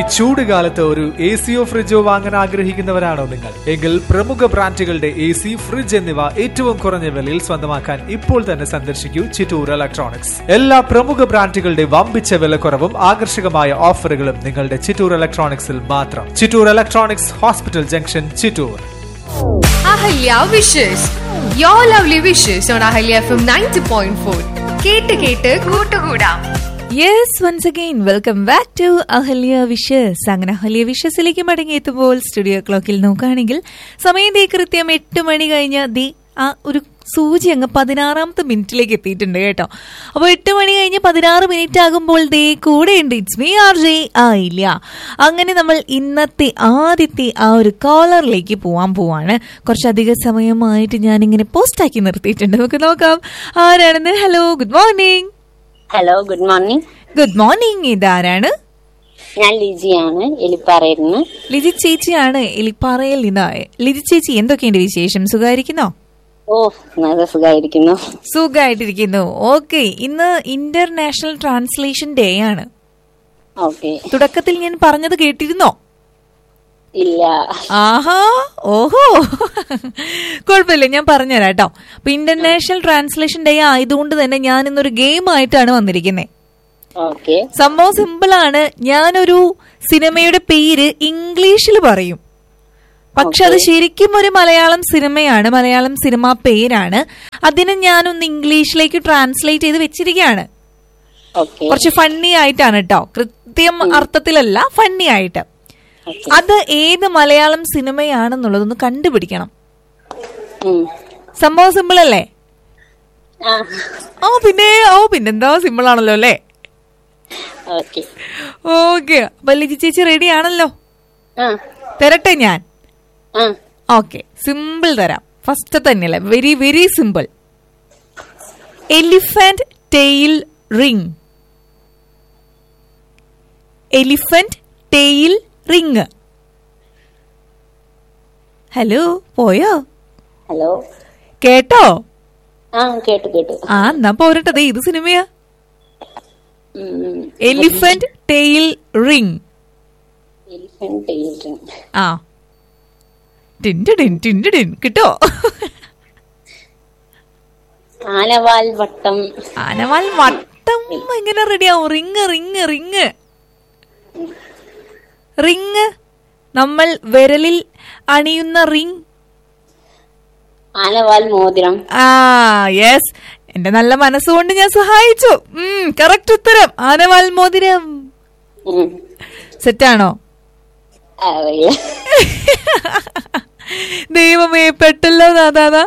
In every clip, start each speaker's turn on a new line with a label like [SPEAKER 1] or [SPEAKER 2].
[SPEAKER 1] ചൂട് കാലത്ത് ഒരു എ സിയോ ഫ്രിഡ്ജോ വാങ്ങാൻ ആഗ്രഹിക്കുന്നവരാണോ നിങ്ങൾ എങ്കിൽ പ്രമുഖ ബ്രാൻഡുകളുടെ എ സി ഫ്രിഡ്ജ് എന്നിവ ഏറ്റവും കുറഞ്ഞ വിലയിൽ സ്വന്തമാക്കാൻ ഇപ്പോൾ തന്നെ സന്ദർശിക്കൂ ചിറ്റൂർ ഇലക്ട്രോണിക്സ് എല്ലാ പ്രമുഖ ബ്രാൻഡുകളുടെ വമ്പിച്ച വിലക്കുറവും ആകർഷകമായ ഓഫറുകളും നിങ്ങളുടെ ചിറ്റൂർ ഇലക്ട്രോണിക്സിൽ മാത്രം Chittur electronics hospital junction Chittur
[SPEAKER 2] Ahalia wishes you lovely wishes on Ahalia F M ninety point four കേട്ട് കേട്ട് കൂട്ടുകൂടാം
[SPEAKER 3] yes once again welcome back to Ahalia wishes അങ്ങനെ അഹല്യ വിഷസിലേക്ക് മടങ്ങിയെത്തുമ്പോൾ സ്റ്റുഡിയോ ക്ലോക്കിൽ നോക്കുകയാണെങ്കിൽ സമയം ദേ കൃത്യം എട്ട് മണി കഴിഞ്ഞ് ദേ ആ ഒരു സൂചി അങ്ങ് പതിനാറാമത്തെ മിനിറ്റിലേക്ക് എത്തിയിട്ടുണ്ട് കേട്ടോ അപ്പോൾ എട്ട് മണി കഴിഞ്ഞ് പതിനാറ് മിനിറ്റ് ആകുമ്പോൾ ദേ കൂടെയുണ്ട് ഇറ്റ്സ് മീ ആർ ജെ ആ ഇല്ല അങ്ങനെ നമ്മൾ ഇന്നത്തെ ആദ്യത്തെ ആ ഒരു കോളറിലേക്ക് പോവാൻ പോവാണ് കുറച്ചധികം സമയമായിട്ട് ഞാനിങ്ങനെ പോസ്റ്റാക്കി നിർത്തിയിട്ടുണ്ട് നമുക്ക് നോക്കാം ആരാണെന്ന് hello good morning
[SPEAKER 4] hello good morning
[SPEAKER 3] good morning ഇതാരാണ്
[SPEAKER 4] ഞാൻ ലിജിയാണ് എലിപ്പാറയിരുന്നു
[SPEAKER 3] ലിജി ചേച്ചിയാണ് എലിപ്പാറയിൽ നിന്നായ ലിജി ചേച്ചി എന്തൊക്കെയുണ്ട് വിശേഷം സുഖമായിരിക്കുന്നോ
[SPEAKER 4] ഓ നല്ല സുഖമായിരിക്കുന്നു
[SPEAKER 3] സുഖമായിട്ടിരിക്കുന്നു ഓക്കെ ഇന്ന് ഇന്റർനാഷണൽ ട്രാൻസ്ലേഷൻ ഡേ ആണ്
[SPEAKER 4] ഓക്കെ
[SPEAKER 3] തുടക്കത്തിൽ ഞാൻ പറഞ്ഞത് കേട്ടിരുന്നോ
[SPEAKER 4] ഇല്ല
[SPEAKER 3] ആഹാ ഓഹോ കുഴപ്പമില്ല ഞാൻ പറഞ്ഞുതരാം കേട്ടോ അപ്പൊ ഇന്റർനാഷണൽ ട്രാൻസ്ലേഷൻ ഡേ ആയതുകൊണ്ട് തന്നെ ഞാൻ ഇന്നൊരു ഗെയിം ആയിട്ടാണ് വന്നിരിക്കുന്നത്
[SPEAKER 4] ഓക്കെ
[SPEAKER 3] സംഭവം സിമ്പിൾ ആണ് ഞാനൊരു സിനിമയുടെ പേര് ഇംഗ്ലീഷിൽ പറയും പക്ഷെ അത് ശരിക്കും ഒരു മലയാളം സിനിമയാണ് മലയാളം സിനിമ പേരാണ് അതിനെ ഞാനൊന്ന് ഇംഗ്ലീഷിലേക്ക് ട്രാൻസ്ലേറ്റ് ചെയ്ത് വെച്ചിരിക്കുകയാണ്
[SPEAKER 4] ഓക്കെ
[SPEAKER 3] കുറച്ച് ഫണ്ണി ആയിട്ടാണ് കേട്ടോ കൃത്യം അർത്ഥത്തിലല്ല ഫണ്ണി ആയിട്ട്
[SPEAKER 4] ഓക്കെ
[SPEAKER 3] അത് ഏത് മലയാളം സിനിമയാണെന്നുള്ളതൊന്ന് കണ്ടുപിടിക്കണം സംഭവം സിമ്പിൾ അല്ലേ
[SPEAKER 4] ആ
[SPEAKER 3] ഓ പിന്നെ ഓ പിന്നെന്താ സിമ്പിൾ ആണല്ലോ അല്ലേ
[SPEAKER 4] ഓക്കെ
[SPEAKER 3] ഓക്കെ അപ്പൊ ലിജി ചേച്ചി റെഡി ആണല്ലോ
[SPEAKER 4] ആ
[SPEAKER 3] തരട്ടെ ഞാൻ
[SPEAKER 4] ആ
[SPEAKER 3] ഓക്കെ സിമ്പിൾ തരാം ഫസ്റ്റ് തന്നെയല്ലേ very very simple elephant tail ring elephant tail ring hello പോയോ
[SPEAKER 4] ഹലോ
[SPEAKER 3] കേട്ടോ
[SPEAKER 4] ആ കേട്ടു കേട്ടു
[SPEAKER 3] ആ എന്നാ പോരട്ടെ ഇത് സിനിമയാ elephant tail ring
[SPEAKER 4] elephant tail
[SPEAKER 3] ആ ടിൻഡിൻ ടിൻഡിൻ കിട്ടോ
[SPEAKER 4] ആനവാൽ വട്ടം
[SPEAKER 3] ആനവാൽ വട്ടം എങ്ങനെ റെഡിയാവും റിങ് റിങ് റിങ് റിങ് നമ്മൾ വിരലിൽ അണിയുന്ന റിങ്
[SPEAKER 4] ആനവാൽ മോതിരം
[SPEAKER 3] ആ യെസ് എന്റെ നല്ല മനസ്സുകൊണ്ട് ഞാൻ സഹായിച്ചു കറക്റ്റ് ഉത്തരം ആനവാൽ മോതിരം
[SPEAKER 4] ഉം.
[SPEAKER 3] സെറ്റാണോ
[SPEAKER 4] അറിയില്ല
[SPEAKER 3] ദൈവമേ പെട്ടല്ലോ ദാദാ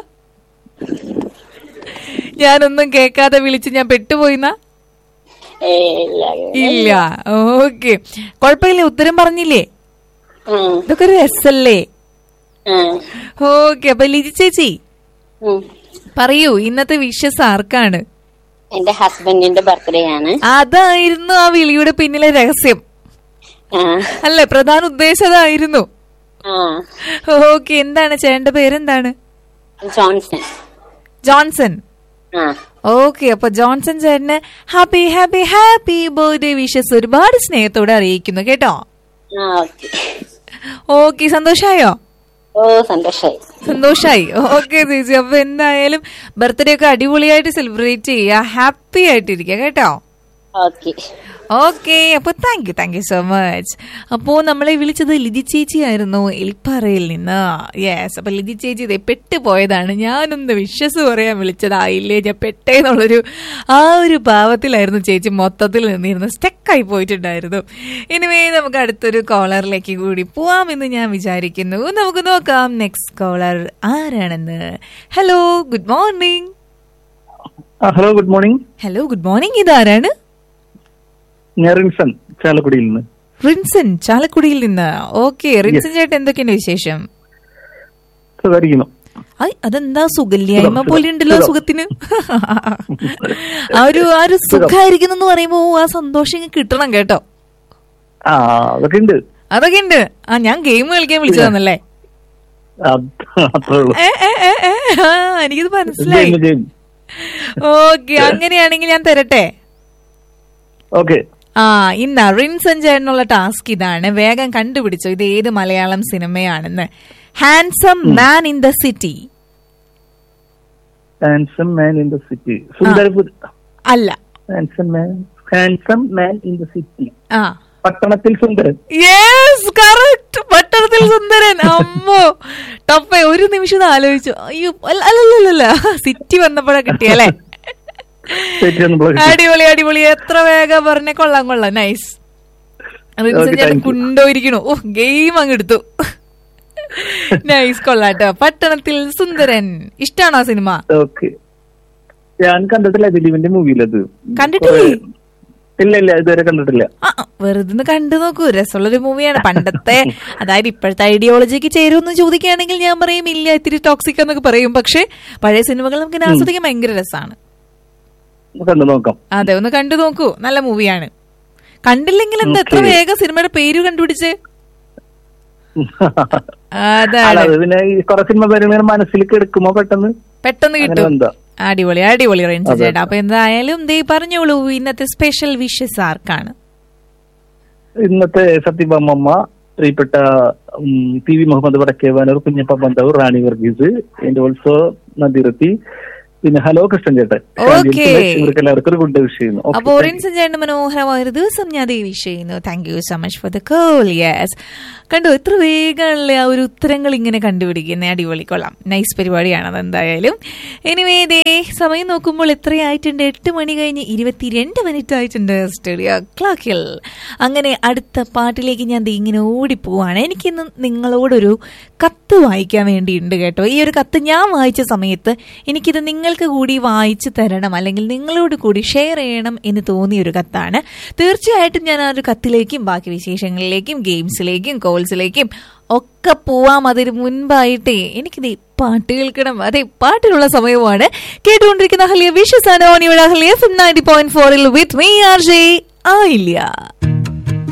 [SPEAKER 3] ഞാനൊന്നും കേൾക്കാതെ വിളിച്ച് ഞാൻ പെട്ടുപോയിന്നാ
[SPEAKER 4] ഏ, ഇല്ല
[SPEAKER 3] ഇല്ല ഓക്കെ കുഴപ്പമില്ല ഉത്തരം പറഞ്ഞില്ലേ
[SPEAKER 4] ആ
[SPEAKER 3] ഇതൊക്കെ ഒരു രസല്ലേ
[SPEAKER 4] ആ
[SPEAKER 3] ഓക്കെ അപ്പൊ ലിജി ചേച്ചി
[SPEAKER 4] ഉം.
[SPEAKER 3] പറയൂ ഇന്നത്തെ വിഷസ് ആർക്കാണ്
[SPEAKER 4] എന്റെ ഹസ്ബൻഡിന്റെ ബർത്ത്ഡേ ആണ്
[SPEAKER 3] അതായിരുന്നു ആ വിളിയുടെ പിന്നിലെ രഹസ്യം
[SPEAKER 4] ആ
[SPEAKER 3] അല്ലേ പ്രധാന ഉദ്ദേശം അതായിരുന്നു
[SPEAKER 4] ആ
[SPEAKER 3] ഓക്കെ എന്താണ് ചേട്ടന്റെ പേരെന്താണ്
[SPEAKER 4] ജോൺസൺ
[SPEAKER 3] ജോൺസൺ
[SPEAKER 4] ആ
[SPEAKER 3] ഓക്കെ അപ്പൊ ജോൺസൺ ചേട്ടന് happy happy happy birthday wishes ഒരുപാട് സ്നേഹത്തോടെ അറിയിക്കുന്നു കേട്ടോ
[SPEAKER 4] ആ ഓക്കെ
[SPEAKER 3] ഓക്കെ സന്തോഷായോ
[SPEAKER 4] ഓ സന്തോഷായി
[SPEAKER 3] സന്തോഷായി ഓക്കെ ചേച്ചി അപ്പൊ എന്തായാലും ബർത്ത്ഡേ ഒക്കെ അടിപൊളിയായിട്ട് സെലിബ്രേറ്റ് ചെയ്യുക ഹാപ്പി ആയിട്ടിരിക്കുക കേട്ടോ
[SPEAKER 4] ഓക്കെ
[SPEAKER 3] ഓക്കെ അപ്പൊ thank you thank you so much അപ്പോ നമ്മളെ വിളിച്ചത് ലിജി ചേച്ചി ആയിരുന്നു എലിപ്പാറയിൽ നിന്ന് യെസ് അപ്പൊ ലിജി ചേച്ചി ഇതേ പെട്ടുപോയതാണ് ഞാനൊന്ന് വിശ്വസ് പറയാൻ വിളിച്ചതായില്ലേ ഞാൻ പെട്ടേന്നുള്ളൊരു ആ ഒരു ഭാവത്തിലായിരുന്നു ചേച്ചി മൊത്തത്തിൽ നിന്നിരുന്നു സ്റ്റക്കായി പോയിട്ടുണ്ടായിരുന്നു ഇനിവേ നമുക്ക് അടുത്തൊരു കോളറിലേക്ക് കൂടി പോവാമെന്ന് ഞാൻ വിചാരിക്കുന്നു നമുക്ക് നോക്കാം നെക്സ്റ്റ് കോളർ ആരാണെന്ന് hello good morning
[SPEAKER 5] hello good morning
[SPEAKER 3] hello good morning ഇതാരാണ്
[SPEAKER 5] ഞാൻ റിൻസൺ ചാലക്കുടിയിൽ നിന്ന്
[SPEAKER 3] റിൻസൺ ചാലക്കുടിയിൽ നിന്ന് ഓക്കെ റിൻസൺ ചേട്ടൻ എന്തൊക്കെയുണ്ട് വിശേഷം
[SPEAKER 5] സുഖായിരിക്കുന്നു
[SPEAKER 3] ഐ അതെന്താ സുഖല്യായ്മ
[SPEAKER 5] സുഖം,
[SPEAKER 3] പോലെ ഉണ്ടല്ലോ
[SPEAKER 5] സുഖം.
[SPEAKER 3] സുഖത്തിന് ആ ഒരു ആ ഒരു സുഖായിരിക്കുന്നു എന്ന് പറയുമ്പോ ആ സന്തോഷം ഇങ്ങ് കിട്ടണം കേട്ടോ
[SPEAKER 5] ആ അതൊക്കെ ഉണ്ട്
[SPEAKER 3] അതൊക്കെ ഉണ്ട് ആ ഞാൻ ഗെയിം കളിക്കാൻ വിളിച്ചതാണല്ലേ
[SPEAKER 5] അത് അത്രേ ഉള്ളൂ
[SPEAKER 3] ഏ, ഏ, ഏ, ഏ, ആ, എനിക്കിത് മനസ്സിലായി
[SPEAKER 5] ജയിം, ജയിം.
[SPEAKER 3] ഓക്കെ അങ്ങനെയാണെങ്കിൽ ഞാൻ തരട്ടെ
[SPEAKER 5] ഓക്കെ
[SPEAKER 3] ആ ഇന്ന് റിൻസൻ ചേട്ടനുള്ള ടാസ്ക് ഇതാണ് വേഗം കണ്ടുപിടിച്ചോ ഇത് ഏത് മലയാളം സിനിമയാണെന്ന് handsome man in the city
[SPEAKER 5] handsome man in the city Sundarapuri
[SPEAKER 3] അല്ല
[SPEAKER 5] handsome man handsome man in the city
[SPEAKER 3] ആ
[SPEAKER 5] പട്ടണത്തിൽ സുന്ദരൻ
[SPEAKER 3] യെസ് കറക്റ്റ് പട്ടണത്തിൽ സുന്ദരൻ അമ്മോ ടപ്പേ ഒരു നിമിഷം ഒന്ന് ആലോചിച്ചു അയ്യോ അല്ല അല്ലല്ലല്ല സിറ്റി വന്നപ്പോഴാ കിട്ടിയല്ലേ
[SPEAKER 5] തെറ്റി വന്നപ്പോൾ കിട്ടി.
[SPEAKER 3] അടിപൊളി അടിപൊളി എത്ര വേഗം പറഞ്ഞ കൊള്ളാം കൊള്ളാം നൈസ് റിൻസൻ
[SPEAKER 5] Okay,
[SPEAKER 3] ചേട്ടൻ
[SPEAKER 5] thank you.
[SPEAKER 3] കുണ്ടോയിരിക്കണു ഓ ഗെയിം അങ്ങ് എടുത്തു നൈസ് കൊള്ളാട്ടോ പട്ടണത്തിൽ സുന്ദരൻ ഇഷ്ടാണോ സിനിമ
[SPEAKER 5] ഓക്കെ ഞാൻ കണ്ടിട്ടില്ല ദിലീപിന്റെ മൂവിയിലത്
[SPEAKER 3] കണ്ടിട്ടില്ലേ?
[SPEAKER 5] ഇല്ല ഇല്ല ഇതുവരെ കണ്ടിട്ടില്ല
[SPEAKER 3] ആ ആ, വെറുതെ ഒന്ന് കണ്ടു നോക്കൂ രസമുള്ളൊരു മൂവിയാണ് പണ്ടത്തെ അതായത് ഇപ്പോഴത്തെ ഐഡിയോളജിക്ക് ചേരുമെന്ന് ചോദിക്കുകയാണെങ്കിൽ ഞാൻ പറയും ഇല്ല ഇത്തിരി ടോക്സിക് എന്നൊക്കെ പറയും പക്ഷെ പഴയ സിനിമകൾ നമുക്ക് ഇങ്ങനെ ആസ്വദിക്കാൻ ഭയങ്കര രസമാണ്
[SPEAKER 5] കണ്ടു നോക്കാം
[SPEAKER 3] അതെ ഒന്ന് കണ്ടു നോക്കൂ നല്ല മൂവിയാണ് കണ്ടില്ലെങ്കിൽ എന്താ എത്ര
[SPEAKER 5] Okay.
[SPEAKER 3] വേഗം സിനിമയുടെ പേര് കണ്ടുപിടിച്ച്
[SPEAKER 5] അല്ല,
[SPEAKER 3] അതാണ്
[SPEAKER 5] അത് പിന്നെ ഈ കുറെ സിനിമ പേരുകൾ മനസ്സിലേക്ക് എടുക്കുമ്പോ പെട്ടെന്ന്
[SPEAKER 3] പെട്ടെന്ന്
[SPEAKER 5] അങ്ങനെ
[SPEAKER 3] കിട്ടും
[SPEAKER 5] എന്താ
[SPEAKER 3] അടിപൊളി അടിപൊളി റേഞ്ച്
[SPEAKER 5] അതെ.
[SPEAKER 3] ചേട്ടാ അപ്പൊ എന്തായാലും ദേ പറഞ്ഞോളൂ ഇന്നത്തെ സ്പെഷ്യൽ വിഷസ് ആർക്കാണ്
[SPEAKER 5] ഇന്നത്തെ സത്യഭാമമ്മ പ്രിയപ്പെട്ട ഉം, പി വി മുഹമ്മദ് വടക്കേവാനൂർ കുഞ്ഞപ്പ ബന്ധാവൂർ റാണി വർഗീസ് എന്റെ ഓൾസോ നദിറത്തി പിന്നെ ഹലോ കൃഷ്ണൻ ചേട്ടൻ
[SPEAKER 3] Okay.
[SPEAKER 5] ഇവർക്ക് എല്ലാവർക്കും ഒരു ഗുഡ് വിഷ് ചെയ്യുന്നു Okay,
[SPEAKER 3] അപ്പൊ
[SPEAKER 5] thank you.
[SPEAKER 3] ഓറഞ്ച് ചേട്ടൻ മനോഹരമായ ഒരു ദിവസം ഞാൻ ദേവി ചെയ്യുന്നു thank you so much for the call yes കണ്ടു എത്ര വേഗമുള്ള ആ ഒരു ഉത്തരങ്ങൾ ഇങ്ങനെ കണ്ടുപിടിക്കുന്ന അടിപൊളി കൊള്ളാം നൈസ് പരിപാടിയാണ് അതെന്തായാലും എനിവേ ദേ സമയം നോക്കുമ്പോൾ എത്രയായിട്ടുണ്ട് എട്ട് മണി കഴിഞ്ഞ് ഇരുപത്തിരണ്ട് മിനിറ്റ് ആയിട്ടുണ്ട് സ്റ്റുഡിയോ ക്ലോക്കിൽ അങ്ങനെ അടുത്ത പാട്ടിലേക്ക് ഞാൻ ദേ ഇങ്ങനെ ഓടിപ്പോവാണ് എനിക്കിന്ന് നിങ്ങളോടൊരു കത്ത് വായിക്കാൻ വേണ്ടിയിട്ടുണ്ട് കേട്ടോ ഈ ഒരു കത്ത് ഞാൻ വായിച്ച സമയത്ത് എനിക്കിത് നിങ്ങൾക്ക് കൂടി വായിച്ചു തരണം അല്ലെങ്കിൽ നിങ്ങളോട് കൂടി ഷെയർ ചെയ്യണം എന്ന് തോന്നിയ ഒരു കത്താണ് തീർച്ചയായിട്ടും ഞാൻ ആ ഒരു കത്തിലേക്കും ബാക്കി വിശേഷങ്ങളിലേക്കും ഗെയിംസിലേക്കും കോൾസിലേക്കും ഒക്കെ പോവാം അതിന് മുൻപായിട്ടേ എനിക്കിത് പാട്ട് കേൾക്കണം അതെ പാട്ടിനുള്ള സമയമാണ് കേട്ടുകൊണ്ടിരിക്കുന്ന ഹലിയ വിശ്വസാനോ ഇവിടെ ഹലിയ നയൻറ്റി പോയിന്റ് ഫോറിൽ വിത്ത് മീ ആർ ജെ ആയില്ല